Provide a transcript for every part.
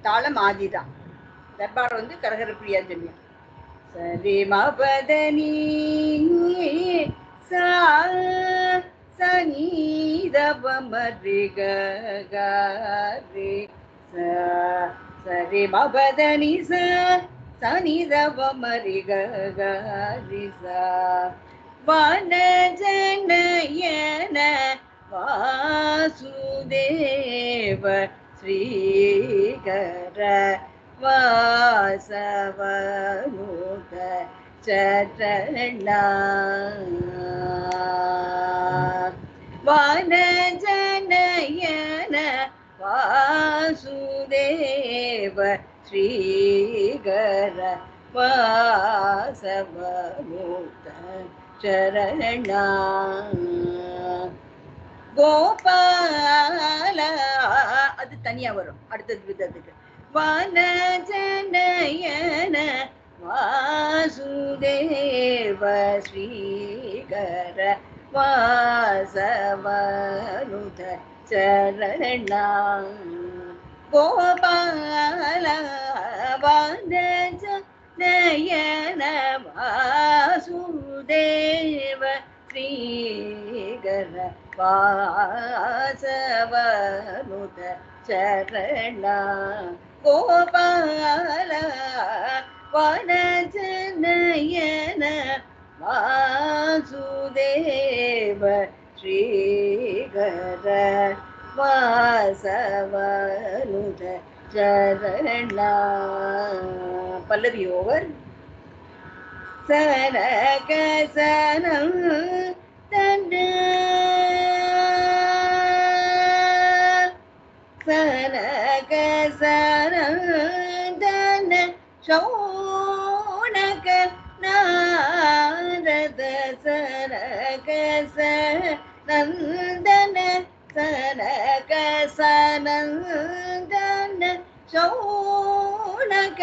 தாளம் ஆதி தான் தர்பாரம் வந்து கரகர பிரியா ஜன்யம் சரி மபதனி சா சனி தப மரி கரி சரி மபதனி ச சனி தப மரி கரி சா வன ஜனயன வாசுதேவ ஸ்ரீகர வாசவனுத சரணா வன ஜனயன வாசுதேவ ஸ்ரீகர வாசவனுத சரணா கோபால அது தனியா வரும் அடுத்தது விதத்துக்கு வனஜனயன வாசுதேவ ஸ்ரீகர வாசவனுத சரணா கோபால வனஜ நயன வாசுதேவ ஸ்ரீகர வாசவனுத சரணா கோபால வனஜனயன வாசுதேவ ஸ்ரீகர வாசவனுத சரணா பல்லவி ஓவர் சனக சனம் தன சனக சனந்தன சோனக நாரத சனக சனந்தன சனக சனந்தன சோனக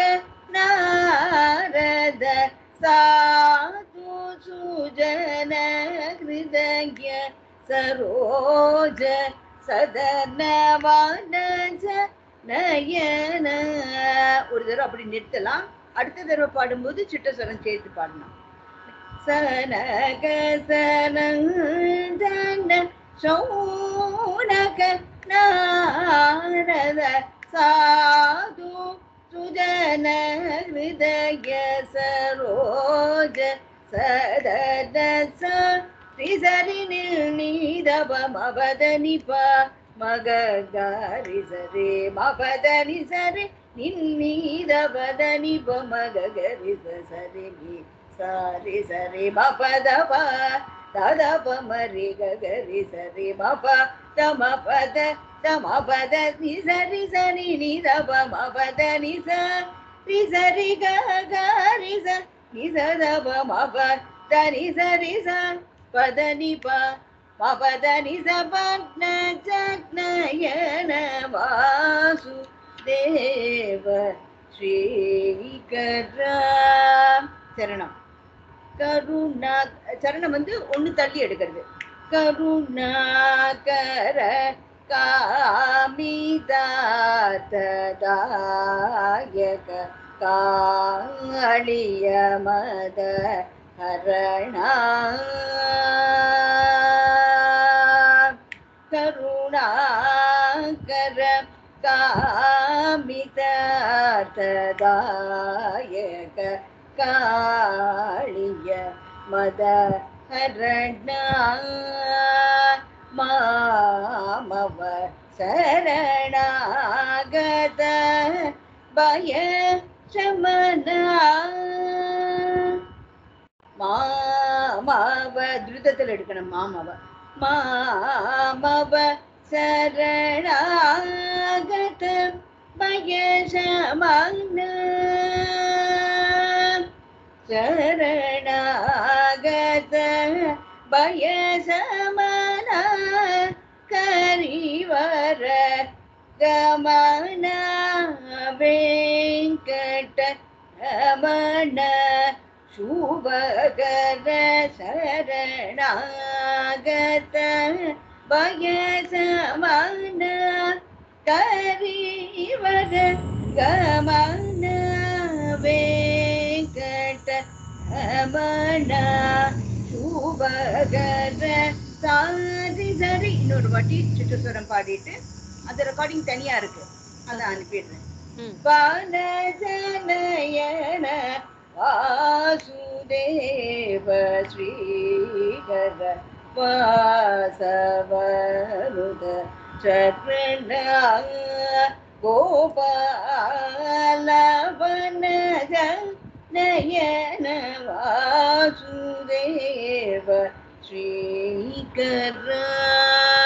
நாரத சாது சுஜன ஹிருதய சரோஜ சதன வானஜ நயன ஒரு தடவை அப்படி நிறுத்தலாம் அடுத்த தடவை பாடும்போது சிட்டஸ்வரம் சேர்த்து பாடலாம் சனக சனந்தன சௌனக நாரத சாது சுஜன ஹிருதய சரோஜ சதன சரி நீதப மபதனி ப மகரி சரே மபதனி சரி நின்னீதபதனி ப மகரி சரி நீ சாரி சரி மபதப ததப மரி கரி சரி மப தம பத தம பத நி சரி சரி நிதப மபத நிச ரி சரி கரி ச நிசதப மப தனி சரி ச பத நிப மபத நிச பத்ன ஜக்னயன வாசு தேவ ஸ்ரீகர சரணம் கருணா சரணம் வந்து ஒண்ணு தள்ளி எடுக்கிறது கருணாகர காமிதாத்ததாயக காளிய மத ஹரணா கருணாகர காமிதாத்ததாயக காளிய மத ஹரணா மாமவ சரணாகத பய சமனா மாமவ துரிதத்தில் எடுக்கணும் மாமவ மாமவ சரணாகத பய சமனா சரணாகத பயசமன கரிவர கமன வெங்கட ரமண சுபகர சரணாகத பயசமன கரிவர கமன வேங்கட ரமண சுபகர சாரி சரி இன்னொரு வாட்டி சிட்டுஸ்வரம் பாடிட்டு அந்த ரெக்கார்டிங் தனியா இருக்கு அதை அனுப்பிடுறேன் ம் வனஜனயன வாசுதேவ ஸ்ரீகர வாசவருத சக்ரண கோபால வனஜ நயன வாசுதேவ ஸ்ரீகர